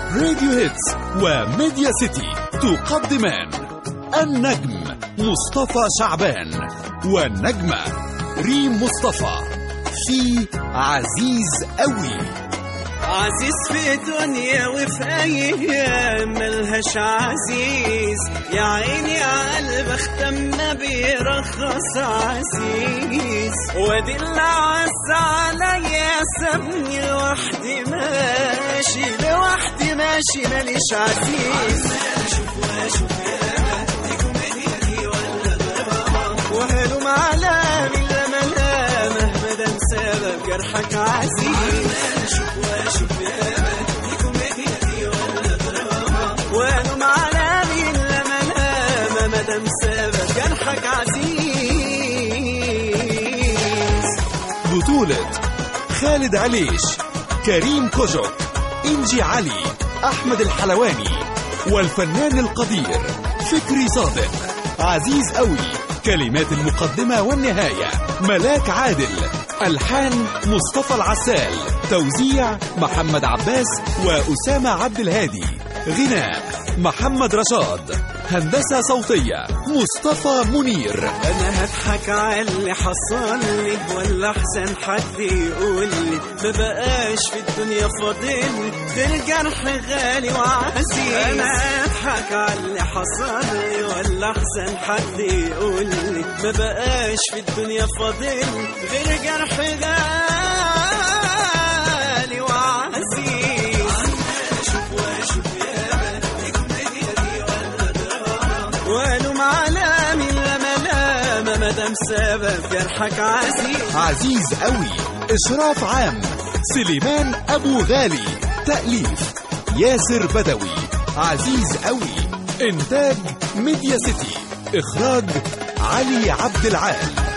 راديو هيتس وميديا سيتي تقدمان النجم مصطفى شعبان والنجمة ريم مصطفى في عزيز قوي عزيز في دنيا وفي ايام ملهاش عزيز يا عيني يا قلب اختم ما بيرخص عزيز وادي اللي عز عليا سابني لوحدي ماشي لوحدي ماشي ماليش عزيز وهلم على من لما لا مهما دام سبب جرحك عزيز وهلم على من لما لا مهما دام سبب جرحك عزيز بطولة خالد عليش كريم كوجك إنجي علي أحمد الحلواني والفنان القدير فكري صادق عزيز قوي كلمات المقدمة والنهاية ملاك عادل ألحان مصطفى العسال توزيع محمد عباس وأسامة عبد الهادي غناء محمد رشاد هندسة صوتية مصطفى منير انا هضحك على اللي حصل لي ولا احسن حد يقول لي ما بقاش في الدنيا فاضل ده الجرح غالي وعزيز انا هضحك على اللي حصل لي ولا احسن حد يقول لي ما بقاش في الدنيا فاضل غير جرح غالي وعزيز والوم على من لما لام مدام سبب جرحك عزيز عزيز قوي إشراف عام سليمان أبو غالي تأليف ياسر بدوي عزيز قوي إنتاج ميديا سيتي إخراج علي عبد العال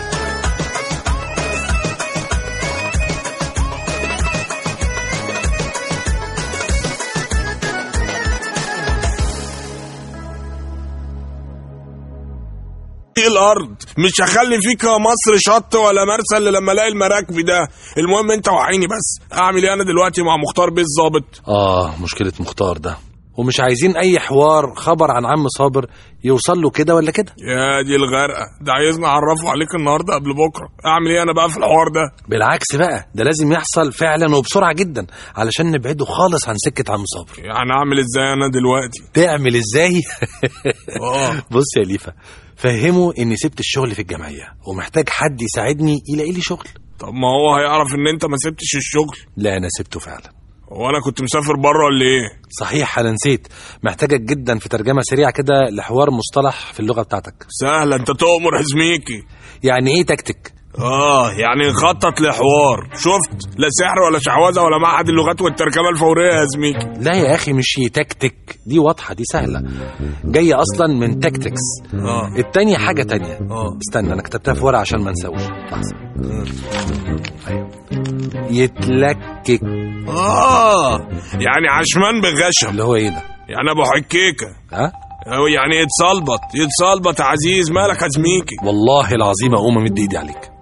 ايه الارض مش هخلي فيك يا مصر شط ولا مرسى الا لما الاقي المراكبي ده المهم انت وعيني بس اعمل ايه انا دلوقتي مع مختار بيه الظابط آه مشكلة مختار ده ومش عايزين أي حوار خبر عن عم صابر يوصل له كده ولا كده يا دي الغرقه ده عايزني اعرفه عليك النهارده قبل بكره اعمل ايه انا بقى في الحوار ده بالعكس بقى ده لازم يحصل فعلا وبسرعة جدا علشان نبعده خالص عن سكة عم صابر يعني اعمل ازاي انا دلوقتي تعمل ازاي اه بص يا ليفا فهمه اني سبت الشغل في الجمعية ومحتاج حد يساعدني يلاقي لي شغل طب ما هو هيعرف ان انت ما سبتش الشغل لا انا سبته فعلا هو انا كنت مسافر بره ولا ايه صحيح انا نسيت محتاجك جدا في ترجمة سريعة كده لحوار مصطلح في اللغة بتاعتك سهله انت تؤمر يا زميكي يعني ايه تكتك اه يعني نخطط لحوار شفت لا سحر ولا شعوذه ولا معهد اللغات والترجمه الفوريه يا زميكي لا يا اخي مش يتكتك دي واضحة دي سهلة جاية اصلا من تكتكس اه التانية حاجة تانية اه استنى انا كتبتها في ورقة عشان ما انساوش لحظة أيوة. يتلكك اه يعني عشمان بغشم اللي هو ايه ده يعني ابو حكيكه ها أو يعني يتصلبط يتصلبط يا عزيز مالك يا زميكي والله العظيم اقوم امد ايدي عليك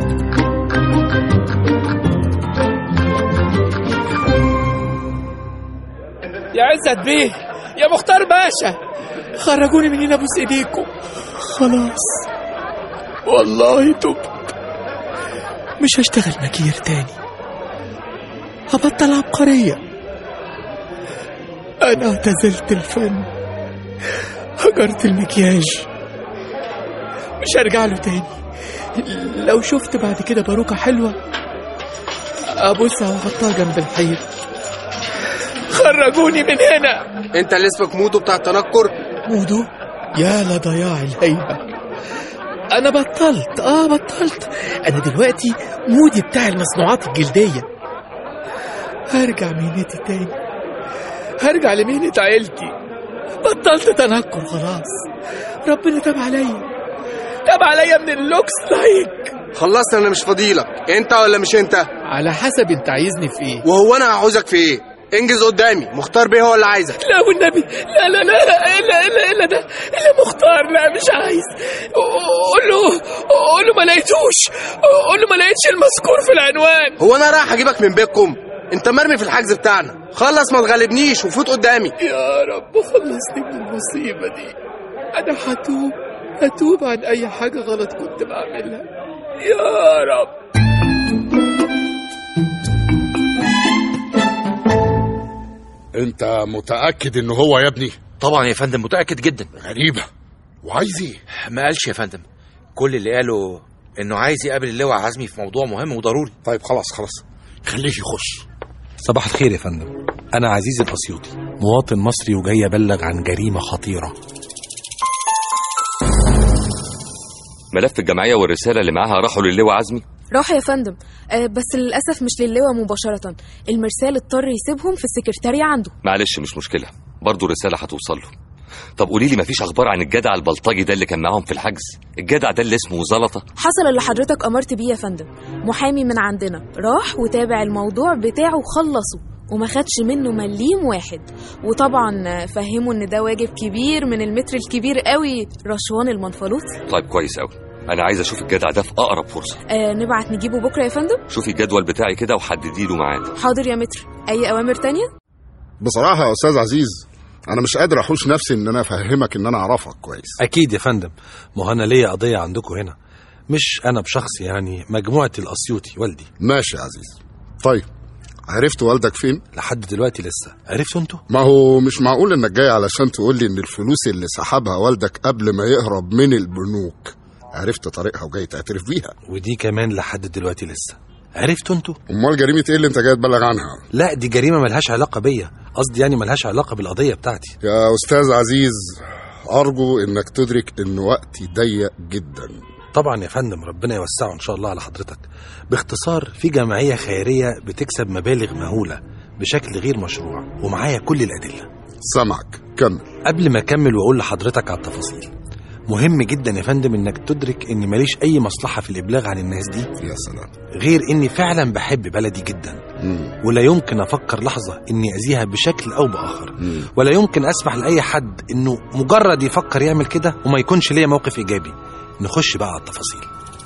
يا عزت بيه يا مختار باشا خرجوني من هنا بوس ايديكم خلاص والله تبت مش هشتغل مكير تاني هبطل عبقرية أنا اعتزلت الفن هجرت المكياج مش هرجع له تاني لو شفت بعد كده باروكة حلوة أبوسها وأحطها جنب الحيط خرجوني من هنا انت اللي اسمك مودو بتاع التنكر مودو يا لضياع الهيبة أنا بطلت آه بطلت أنا دلوقتي مودي بتاع المصنوعات الجلدية هرجع مهنتي تاني هرجع لمهنة عيلتي بطلت تنكر خلاص ربنا تاب عليا تاب عليا من اللوكس لايك خلصت انا مش فضيلك انت ولا مش انت على حسب انت عايزني في ايه وهو انا هعوزك في ايه انجز قدامي مختار بيه هو اللي عايزك لا والنبي لا لا لا لا الا الا الا ده الا مختار لا مش عايز قول له قول له ما لقيتوش قول له ما لقيتش المذكور في العنوان هو انا رايح اجيبك من بيتكم انت مرمي في الحجز بتاعنا خلص ما تغلبنيش وفوت قدامي يا رب خلصني من المصيبة دي أنا هتوب هتوب عن أي حاجة غلط كنت بعملها يا رب انت متأكد ان هو يا ابني طبعا يا فندم متاكد جدا غريبة وعايز ايه ما قالش يا فندم كل اللي قاله انه عايز يقابل اللواء عزمي في موضوع مهم وضروري طيب خلاص خلاص خليه يخش صباح الخير يا فندم أنا عزيز الأسيوطي مواطن مصري وجاي أبلغ عن جريمة خطيرة ملف الجمعية والرسالة اللي معاها راحوا للواء عزمي راح يا فندم آه بس للأسف مش للواء مباشرة المرسال اضطر يسيبهم في السكرتارية عنده معلش مش مشكلة برضه الرسالة هتوصل له طب قولي لي مفيش أخبار عن الجدع البلطجي ده اللي كان معاهم في الحجز الجدع ده اللي اسمه زلطة حصل اللي حضرتك أمرت بيه يا فندم محامي من عندنا راح وتابع الموضوع بتاعه وخلصه وما خدش منه مليم واحد وطبعا آه، فهمه ان ده واجب كبير من المتر الكبير قوي رشوان المنفلوطي طيب كويس أوي أنا عايز أشوف الجدع ده في أقرب فرصة آه نبعت نجيبه بكرة يا فندم شوفي الجدول بتاعي كده وحددي له ميعاد حاضر يا متر أي أوامر تانية بصراحة يا استاذ عزيز انا مش قادر احوش نفسي ان انا افهمك ان انا اعرفك كويس أكيد يا فندم ما هو أنا ليا قضية عندكم هنا مش أنا بشخص يعني مجموعة الأسيوطي والدي ماشي يا عزيز طيب عرفت والدك فين لحد دلوقتي لسه عرفتوا انتوا ما هو مش معقول انك جاي علشان تقول لي ان الفلوس اللي سحبها والدك قبل ما يهرب من البنوك عرفت طريقها وجاي تعترف بيها ودي كمان لحد دلوقتي لسه عرفتوا انتوا امال جريمه ايه اللي انت جاي تبلغ عنها لا دي جريمة ملهاش علاقة بيا قصدي يعني ملهاش علاقة بالقضية بتاعتي يا استاذ عزيز ارجو انك تدرك ان وقتي ضيق جدا طبعا يا فندم ربنا يوسعه ان شاء الله على حضرتك باختصار في جمعية خيرية بتكسب مبالغ مهولة بشكل غير مشروع ومعايا كل الأدلة سامعك كمل قبل ما اكمل واقول لحضرتك على التفاصيل مهم جدا يا فندم انك تدرك اني ماليش اي مصلحة في الابلاغ عن الناس دي يا سلام غير اني فعلا بحب بلدي جدا مم. ولا يمكن افكر لحظة اني اذيها بشكل او باخر مم. ولا يمكن اسمح لاي حد انه مجرد يفكر يعمل كده وما يكونش ليا موقف ايجابي نخش بقى على التفاصيل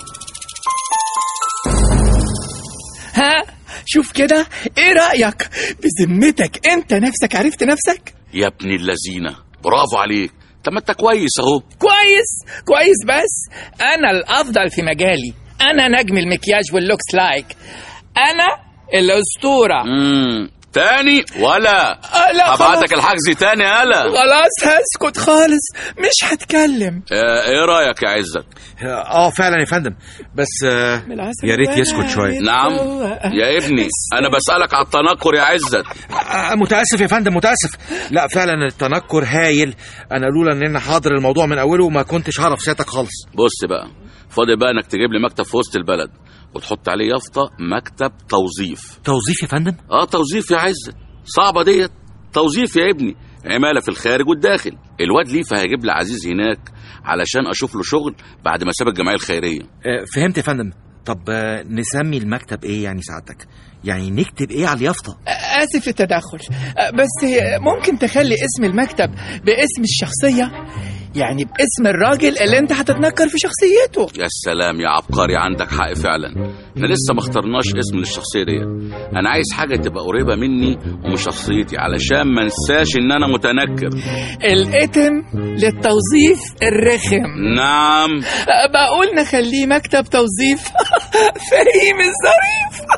ها شوف كده ايه رأيك بذمتك انت نفسك عرفت نفسك يا ابن اللذينة برافو عليك طب ما انت كويس اهو كويس كويس بس انا الافضل في مجالي انا نجم المكياج واللوكس لايك انا الاسطوره امم تاني ولا آه لا خلاص هبعتك الحجز تاني يالا خلاص هسكت خالص مش هتكلم آه، ايه رايك يا عزت اه فعلا يا فندم بس آه، بالعسل يا ريت يسكت شويه نعم يا ابني انا بسالك على التنكر يا عزت آه، متاسف يا فندم متاسف لا فعلا التنكر هايل انا لولا ان انا حاضر الموضوع من اوله ما كنتش هعرف سيادتك خالص بص بقى فاضي بقى انك تجيب لي مكتب في وسط البلد وتحط عليه يافطه مكتب توظيف توظيف يا فندم اه توظيف يا عزت صعبه ديت توظيف يا ابني عماله في الخارج والداخل الواد ليفا هيجيب لي عزيز هناك علشان اشوف له شغل بعد ما ساب الجمعيه الخيريه آه، فهمت يا فندم طب آه، نسمي المكتب ايه يعني سعادتك يعني نكتب ايه على اليافطه اسف للتدخل بس ممكن تخلي اسم المكتب باسم الشخصيه يعني باسم الراجل اللي انت هتتنكر في شخصيته يا سلام يا عبقري عندك حق فعلا احنا لسه ما اخترناش اسم للشخصيه دي انا عايز حاجه تبقى قريبه مني ومن شخصيتي علشان ما انساش ان انا متنكر الاتم للتوظيف الرخم نعم بقول نخليه مكتب توظيف فهيم الظريف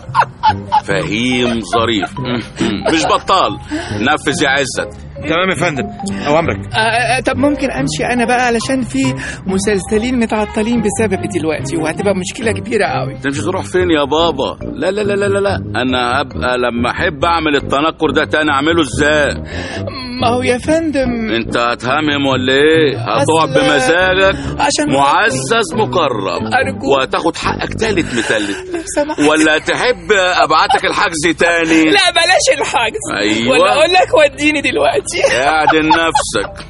فهيم ظريف مش بطال نفذ يا عزت تمام يا فندم اوامرك آه، آه، طب ممكن امشي انا بقى علشان في مسلسلين متعطلين بسببي دلوقتي وهتبقى مشكله كبيره قوي انت مش تروح فين يا بابا لا لا لا لا لا, لا. انا ابقى لما احب اعمل التنكر ده تاني اعمله ازاي ما هو يا فندم انت هتهمم ولا ايه هتقعد أصل- بمزاجك عشان معزز مكرم أرجوك. وهتاخد حقك تالت متلت لو سمحت ولا تحب ابعتك الحجز تاني لا بلاش الحجز أيوة. ولا اقول لك وديني دلوقتي اعدل نفسك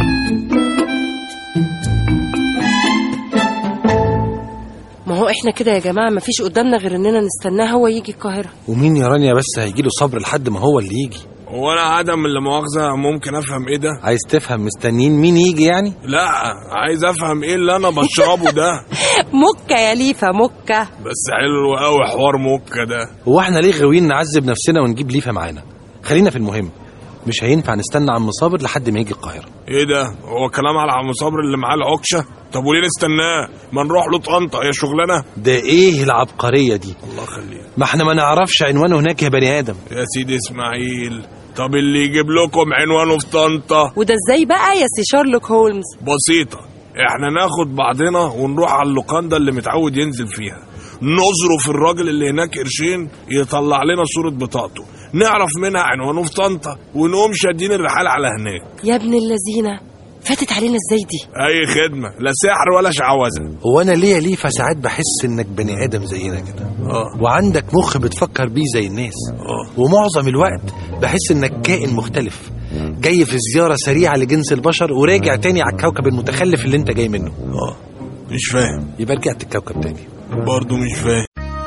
ما هو احنا كده يا جماعه مفيش قدامنا غير اننا نستناه هو يجي القاهره ومين يا رانيا بس هيجيله صبر لحد ما هو اللي يجي هو انا عدم اللي مؤاخذه ممكن افهم ايه ده عايز تفهم مستنيين مين يجي يعني لا عايز افهم ايه اللي انا بشربه ده مكة يا ليفا مكة بس حلو قوي حوار موكا ده هو احنا ليه غاويين نعذب نفسنا ونجيب ليفا معانا خلينا في المهم مش هينفع نستنى عم صابر لحد ما يجي القاهره ايه ده هو كلام على عم صبري اللي معاه العكشه طب وليه نستناه ما نروح له طنطا يا شغلانه ده ايه العبقريه دي الله يخليك ما احنا ما نعرفش عنوانه هناك يا بني ادم يا سيدي اسماعيل طب اللي يجيب لكم عنوانه في طنطا وده ازاي بقى يا سي شارلوك هولمز بسيطة احنا ناخد بعضنا ونروح على اللوكاندا اللي متعود ينزل فيها نظرف الراجل اللي هناك قرشين يطلع لنا صورة بطاقته نعرف منها عنوانه في طنطا ونقوم شادين الرحال على هناك يا ابن اللذينة فاتت علينا ازاي دي اي خدمة لا سحر ولا شعوذة هو انا ليه يا ليفا ساعات بحس انك بني ادم زينا كده اه وعندك مخ بتفكر بيه زي الناس اه ومعظم الوقت بحس انك كائن مختلف جاي في زيارة سريعة لجنس البشر وراجع تاني على الكوكب المتخلف اللي انت جاي منه اه مش فاهم يبقى رجعت الكوكب تاني برضه مش فاهم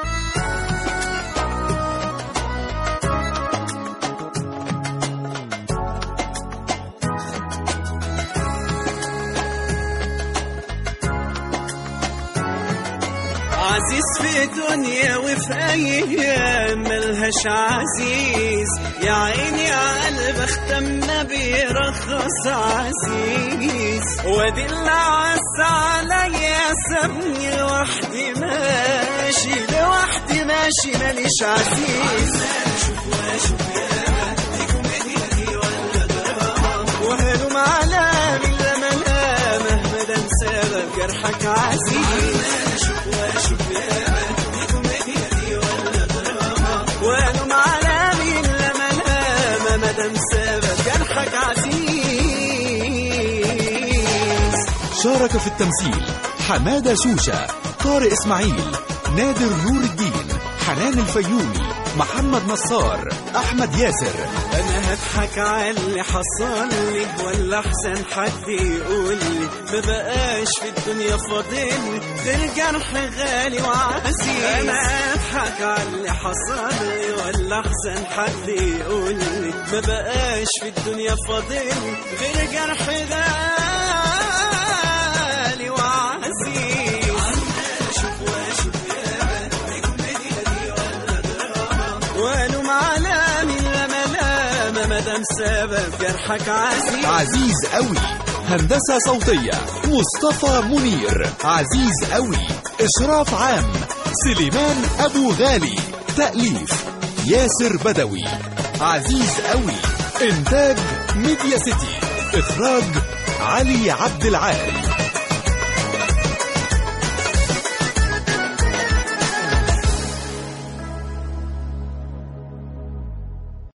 عزيز في دنيا وفي ايام ملهاش عزيز يا عيني يا قلب اختمنا بيرخص عزيز وادي اللي عز عليا سابني لوحدي ماشي لوحدي ماشي ماليش عزيز وهلم على من لملامه مدام سبب جرحك عزيز وهلم على من لملامه مدام سبب جرحك عزيز شارك في التمثيل حمادة شوشة طارق إسماعيل نادر نور الدين حنان الفيومي محمد نصار أحمد ياسر انا هضحك على اللي حصل لي ولا احسن حد يقول لي ما بقاش في الدنيا فاضل غير جرح غالي وعزيز انا هضحك على اللي حصل لي ولا احسن حد يقول لي ما بقاش في الدنيا فاضل غير جرح غالي وعزيز والوم على من لملامه مدام سبب جرحك عزيز عزيز قوي هندسة صوتية مصطفى منير عزيز قوي إشراف عام سليمان أبو غالي تأليف ياسر بدوي عزيز قوي إنتاج ميديا سيتي إخراج علي عبد العال